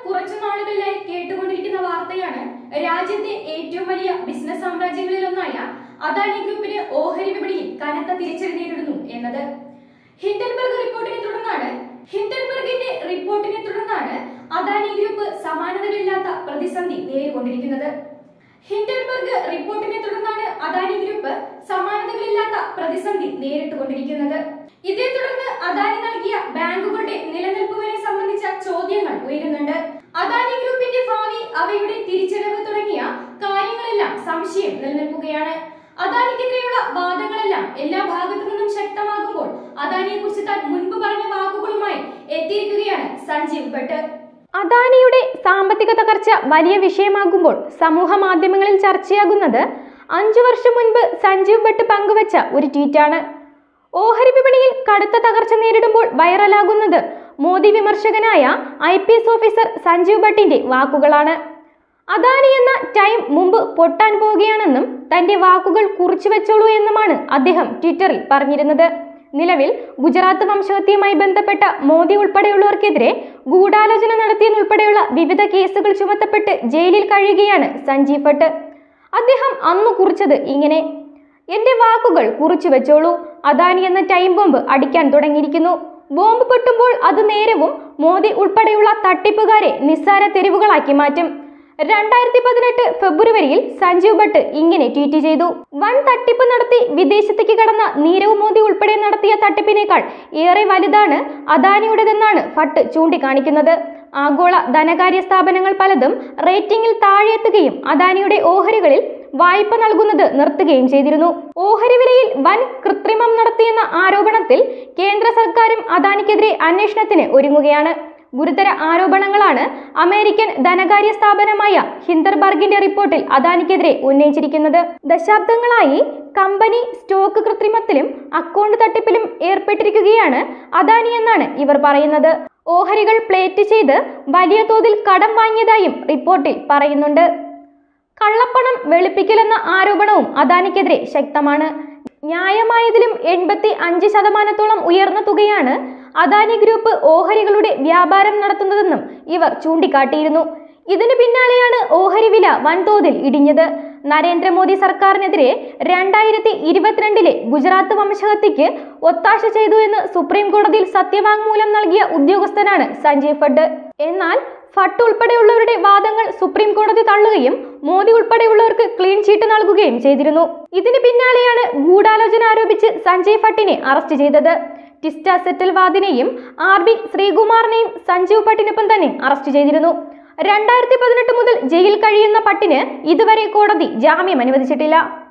കുറച്ചു നാളുകളിലായി കേട്ടുകൊണ്ടിരിക്കുന്ന വാർത്തയാണ് രാജ്യത്തെ ഏറ്റവും വലിയ ബിസിനസ് സാമ്രാജ്യങ്ങളിലൊന്നായ അദാനി ഗ്രൂപ്പിന് ഓഹരി വിപണിയിൽ കനത്ത തിരിച്ചടി നേരിടുന്നു എന്നത് ഹിൻഡൻബർഗ് റിപ്പോർട്ടിനെ തുടർന്നാണ് ഹിൻഡൻബർഗിന്റെ റിപ്പോർട്ടിനെ തുടർന്നാണ് അദാനി ഗ്രൂപ്പ് സമാനതകളില്ലാത്ത പ്രതിസന്ധി നേരിട്ടുകൊണ്ടിരിക്കുന്നത് ഹിൻഡൻബർഗ് റിപ്പോർട്ടിനെ തുടർന്നാണ് അദാനി ഗ്രൂപ്പ് സമാനതകളില്ലാത്ത പ്രതിസന്ധി നേരിട്ടുകൊണ്ടിരിക്കുന്നത് ഇതേ തുടർന്ന് അദാനി നൽകിയ ബാങ്കുകളുടെ നിലനിൽപ്പുകളെ സംബന്ധിച്ച ചോദ്യങ്ങൾ ഉയരുന്നുണ്ട് അദാനി ഗ്രൂപ്പിന്റെ ഭാവി അവയുടെ തിരിച്ചടവ് തുടങ്ങിയ കാര്യങ്ങളെല്ലാം സംശയം നിലനിൽക്കുകയാണ് അദാനിക്കെതിരെയുള്ള വാദങ്ങളെല്ലാം എല്ലാ ഭാഗത്തു നിന്നും ശക്തമാകുമ്പോൾ അദാനിയെ കുറിച്ച് താൻ മുൻപ് പറഞ്ഞ വാക്കുകളുമായി എത്തിയിരിക്കുകയാണ് സഞ്ജീവ് ഭട്ട് അദാനിയുടെ സാമ്പത്തിക തകർച്ച വലിയ വിഷയമാകുമ്പോൾ സമൂഹ മാധ്യമങ്ങളിൽ ചർച്ചയാകുന്നത് അഞ്ചു വർഷം മുൻപ് സഞ്ജീവ് ഭട്ട് പങ്കുവച്ച ഒരു ട്വീറ്റാണ് ഓഹരി വിപണിയിൽ കടുത്ത തകർച്ച നേരിടുമ്പോൾ വൈറലാകുന്നത് മോദി വിമർശകനായ I P S officer Sanjeev ഭട്ടിന്റെ വാക്കുകളാണ് അദാനി എന്ന ടൈം മുമ്പ് പൊട്ടാൻ പോവുകയാണെന്നും തന്റെ വാക്കുകൾ കുറിച്ചു വെച്ചോളൂ എന്നുമാണ് അദ്ദേഹം ട്വിറ്ററിൽ പറഞ്ഞിരുന്നത് നിലവിൽ ഗുജറാത്ത് വംശഹത്യയുമായി ബന്ധപ്പെട്ട മോദി ഉൾപ്പെടെയുള്ളവർക്കെതിരെ ഗൂഢാലോചന നടത്തിയെന്നുൾപ്പെടെയുള്ള വിവിധ കേസുകൾ ചുമത്തപ്പെട്ട് ജയിലിൽ കഴിയുകയാണ് സഞ്ജീവ് ഭട്ട് അദ്ദേഹം അന്ന് കുറിച്ചത് ഇങ്ങനെ എന്റെ വാക്കുകൾ കുറിച്ചു വെച്ചോളൂ അദാനി എന്ന ടൈം ബോംബ് അടിക്കാൻ തുടങ്ങിയിരിക്കുന്നു ബോംബ് പൊട്ടുമ്പോൾ അത് നേരവും മോദി ഉൾപ്പെടെയുള്ള തട്ടിപ്പുകാരെ നിസ്സാര തെരുവുകളാക്കി മാറ്റും രണ്ടായിരത്തി പതിനെട്ട് ഫെബ്രുവരിയിൽ സഞ്ജീവ് ഭട്ട് ഇങ്ങനെ ട്വീറ്റ് ചെയ്തു വൻ തട്ടിപ്പ് നടത്തി വിദേശത്തേക്ക് കടന്ന നീരവ് മോദി ഉൾപ്പെടെ നടത്തിയ തട്ടിപ്പിനേക്കാൾ ഏറെ വലുതാണ് അദാനിയുടേതെന്നാണ് ഭട്ട് ചൂണ്ടിക്കാണിക്കുന്നത് ആഗോള ധനകാര്യ സ്ഥാപനങ്ങൾ പലതും റേറ്റിംഗിൽ താഴെയെത്തുകയും അദാനിയുടെ ഓഹരികളിൽ വായ്പ നൽകുന്നത് നിർത്തുകയും ചെയ്തിരുന്നു ഓഹരി വിലയിൽ വൻ കൃത്രിമം നടത്തിയെന്ന ആരോപണത്തിൽ കേന്ദ്ര സർക്കാരും അദാനിക്കെതിരെ അന്വേഷണത്തിന് ഒരുങ്ങുകയാണ് ഗുരുതര ആരോപണങ്ങളാണ് അമേരിക്കൻ ധനകാര്യ സ്ഥാപനമായ ഹിന്ദർബർഗിന്റെ റിപ്പോർട്ടിൽ അദാനിക്കെതിരെ ഉന്നയിച്ചിരിക്കുന്നത് ദശാബ്ദങ്ങളായി കമ്പനി സ്റ്റോക്ക് കൃത്രിമത്തിലും അക്കൗണ്ട് തട്ടിപ്പിലും ഏർപ്പെട്ടിരിക്കുകയാണ് അദാനി എന്നാണ് ഇവർ പറയുന്നത് ഓഹരികൾ പ്ലേറ്റ് ചെയ്ത് വലിയ തോതിൽ കടം വാങ്ങിയതായും റിപ്പോർട്ടിൽ പറയുന്നുണ്ട് കള്ളപ്പണം വെളുപ്പിക്കലെന്ന ആരോപണവും അദാനിക്കെതിരെ ശക്തമാണ് ന്യായമായതിലും എൺപത്തി അഞ്ച് ശതമാനത്തോളം ഉയർന്ന തുകയാണ് അദാനി ഗ്രൂപ്പ് ഓഹരികളുടെ വ്യാപാരം നടത്തുന്നതെന്നും ഇവർ ചൂണ്ടിക്കാട്ടിയിരുന്നു ഇതിനു പിന്നാലെയാണ് ഓഹരി വില വൻതോതിൽ ഇടിഞ്ഞത് നരേന്ദ്രമോദി സർക്കാരിനെതിരെ രണ്ടായിരത്തി ഇരുപത്തിരണ്ടിലെ ഗുജറാത്ത് വംശഹത്യക്ക് ഒത്താശ ചെയ്തു എന്ന് സുപ്രീം കോടതിയിൽ സത്യവാങ്മൂലം നൽകിയ ഉദ്യോഗസ്ഥനാണ് സഞ്ജയ് ഫഡ് എന്നാൽ ഫട്ട് ഉൾപ്പെടെയുള്ളവരുടെ വാദങ്ങൾ സുപ്രീം കോടതി തള്ളുകയും മോദി ഉൾപ്പെടെയുള്ളവർക്ക് ക്ലീൻ ചീട്ട് നൽകുകയും ചെയ്തിരുന്നു ഇതിന് പിന്നാലെയാണ് ഗൂഢാലോചന ആരോപിച്ച് സഞ്ജയ് ഫട്ടിനെ അറസ്റ്റ് ചെയ്തത് ടിസ്റ്റ സെറ്റൽവാദിനെയും ആർ ബി ശ്രീകുമാറിനെയും സഞ്ജീവ് ഭട്ടിനൊപ്പം തന്നെ അറസ്റ്റ് ചെയ്തിരുന്നു രണ്ടായിരത്തി പതിനെട്ട് മുതൽ ജയിലിൽ കഴിയുന്ന പട്ടിന് ഇതുവരെ കോടതി ജാമ്യം അനുവദിച്ചിട്ടില്ല